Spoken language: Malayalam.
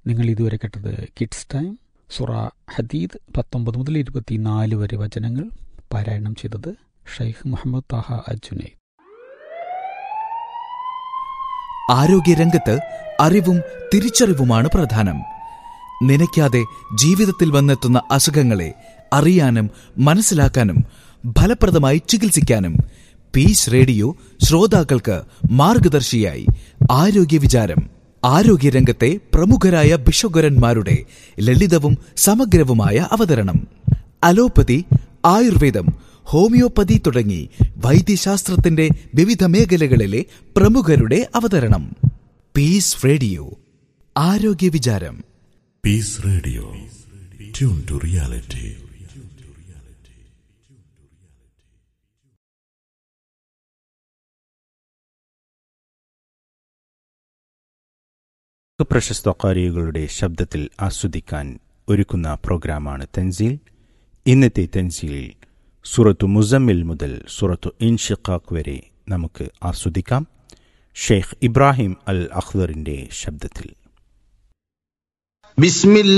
നിങ്ങൾ ഇതുവരെ കേട്ടത് കിഡ്സ് ടൈം സുറ ഹദീദ് പത്തൊമ്പത് മുതൽ ഇരുപത്തിനാല് വരെ വചനങ്ങൾ പാരായണം ചെയ്തത് ഷെയ്ഖ് മുഹമ്മദ് താഹ അജുനൈദ് ആരോഗ്യരംഗത്ത് അറിവും തിരിച്ചറിവുമാണ് പ്രധാനം നനയ്ക്കാതെ ജീവിതത്തിൽ വന്നെത്തുന്ന അസുഖങ്ങളെ അറിയാനും മനസ്സിലാക്കാനും ഫലപ്രദമായി ചികിത്സിക്കാനും പീസ് റേഡിയോ ശ്രോതാക്കൾക്ക് മാർഗദർശിയായി ആരോഗ്യ വിചാരം ആരോഗ്യരംഗത്തെ പ്രമുഖരായ ബിഷഗുരന്മാരുടെ ലളിതവും സമഗ്രവുമായ അവതരണം അലോപ്പതി ആയുർവേദം ഹോമിയോപ്പതി തുടങ്ങി വൈദ്യശാസ്ത്രത്തിന്റെ വിവിധ മേഖലകളിലെ പ്രമുഖരുടെ അവതരണം പീസ് റേഡിയോ ആരോഗ്യ വിചാരം peace radio tune to reality പ്രശസ്ത കാരികളുടെ ശബ്ദത്തിൽ ആസ്വദിക്കാൻ ഒരുക്കുന്ന പ്രോഗ്രാമാണ് തൻസീൽ ഇന്നത്തെ തൻസീലിൽ സുറത്തു മുസമ്മിൽ മുതൽ സുറത്തു ഇൻഷിഖാഖ് വരെ നമുക്ക് ആസ്വദിക്കാം ഷെയ്ഖ് ഇബ്രാഹിം അൽ അഖ്ദറിന്റെ ശബ്ദത്തിൽ بسم الله